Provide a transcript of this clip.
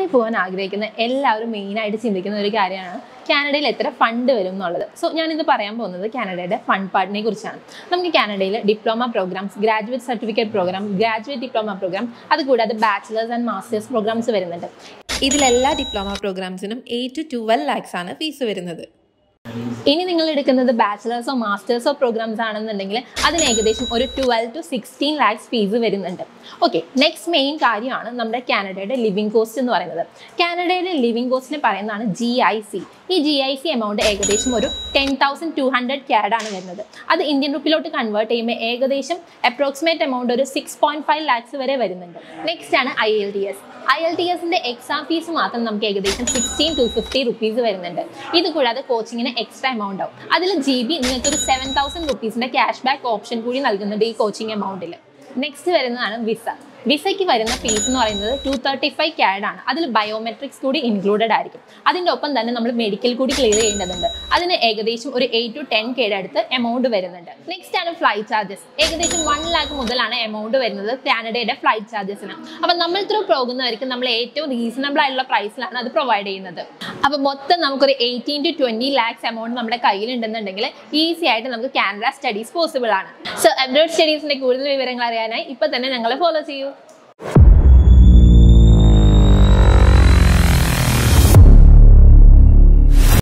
കാനഡയിൽ പോകാൻ ആഗ്രഹിക്കുന്ന എല്ലാവരും മെയിനായിട്ട് ചിന്തിക്കുന്ന ഒരു കാര്യമാണ് കാനഡയിൽ എത്ര ഫണ്ട് വരും എന്നുള്ളത് സോ ഞാനിത് പറയാൻ പോകുന്നത് കാനഡയുടെ ഫണ്ട് പാർട്ടിനെ കുറിച്ചാണ് നമുക്ക് കാനഡയിൽ diploma programmes graduate certificate programme graduate diploma programme അതുകൂടാതെ ബാച്ചിലേഴ്സ് ആൻഡ് മാസ്റ്റേഴ്സ് പ്രോഗ്രാംസ് വരുന്നുണ്ട് ഇതിലെല്ലാ ഡിപ്ലോമ പ്രോഗ്രാംസിനും എയ്റ്റ് ടു ട്വൽവ് ലാക്സ് ആണ് ഫീസ് വരുന്നത് ഇനി നിങ്ങൾ എടുക്കുന്നത് ബാച്ചിലേഴ്സോ മാസ്റ്റേഴ്സോ പ്രോഗ്രാംസ് ആണെന്നുണ്ടെങ്കിൽ അതിന് ഏകദേശം ഒരു twelve to sixteen lakhs fees വരുന്നുണ്ട് ഓക്കെ നെക്സ്റ്റ് മെയിൻ കാര്യമാണ് നമ്മുടെ കാനഡയുടെ ലിവിംഗ് കോസ്റ്റ് എന്ന് പറയുന്നത് കാനഡയുടെ ലിവിംഗ് കോസ്റ്റിനെ പറയുന്നതാണ് G I C G I I സി എമൗണ്ട് ഏകദേശം ഒരു ten thousand two hundred CAD ആണ് വരുന്നത് അത് ഇന്ത്യൻ റുപ്പിലോട്ട് കൺവേർട്ട് ചെയ്യുമ്പോൾ ഏകദേശം അപ്രോക്സിമേറ്റ് എമൗണ്ട് ഒരു സിക്സ് പോയിന്റ് ഫൈവ് ലാക്സ് വരെ വരുന്നുണ്ട് നെക്സ്റ്റ് ആണ് I L T S I L T എസിന്റെ എക്സാം ഫീസ് മാത്രം നമുക്ക് ഏകദേശം സിക്സ്റ്റീൻ ടു ഫിഫ്റ്റി റുപ്പീസ് വരുന്നുണ്ട് ഇത് കൂടാതെ കോച്ചിങ്ങിന് എക്സ്ട്രാ എമൗണ്ട് ആവും അതിൽ ജി ബി നിങ്ങൾക്ക് ഒരു സെവൻ തൗസൻഡ് റുപ്പീസിന്റെ ക്യാഷ് ബാക്ക് ഓപ്ഷൻ കൂടി നൽകുന്നുണ്ട് ഈ കോച്ചിങ് എമൗണ്ടിൽ നെക്സ്റ്റ് വരുന്നതാണ് വിസ വിസയ്ക്ക് വരുന്ന ഫീസ് എന്ന് പറയുന്നത് ടു തേർട്ടി ഫൈവ് ക്യാഡ് ആണ് അതിൽ ബയോമെട്രിക്സ് കൂടി ഇൻക്ലൂഡഡ് ആയിരിക്കും അതിൻ്റെ ഒപ്പം തന്നെ നമ്മൾ മെഡിക്കൽ കൂടി ക്ലിയർ ചെയ്യേണ്ടതുണ്ട് അതിന് ഏകദേശം ഒരു എയ്റ്റ് ടു ടെൻ കെയുടെ അടുത്ത് എമൗണ്ട് വരുന്നുണ്ട് നെക്സ്റ്റ് ആണ് ഫ്ലൈറ്റ് ചാർജസ് ഏകദേശം വൺ ലാക്ക് മുതലാണ് എമൗണ്ട് വരുന്നത് കാനഡയുടെ ഫ്ലൈറ്റ് ചാർജസിന് അപ്പം നമ്മൾ ത്രൂ പോകുന്നവർക്ക് നമ്മൾ ഏറ്റവും റീസണബിൾ ആയിട്ടുള്ള പ്രൈസിലാണ് അത് പ്രൊവൈഡ് ചെയ്യുന്നത് അപ്പം മൊത്തം നമുക്കൊരു eighteen to twenty lakhs amount നമ്മുടെ കയ്യിലുണ്ടെന്നുണ്ടെങ്കിൽ ഈസി ആയിട്ട് നമുക്ക് കാനഡ സ്റ്റഡീസ് പോസിബിൾ ആണ് സോ അബ്രോഡ് സ്റ്റഡീസിന്റെ കൂടുതൽ വിവരങ്ങൾ അറിയാനായി ഇപ്പൊ തന്നെ ഞങ്ങളെ ഫോളോ ചെയ്യൂ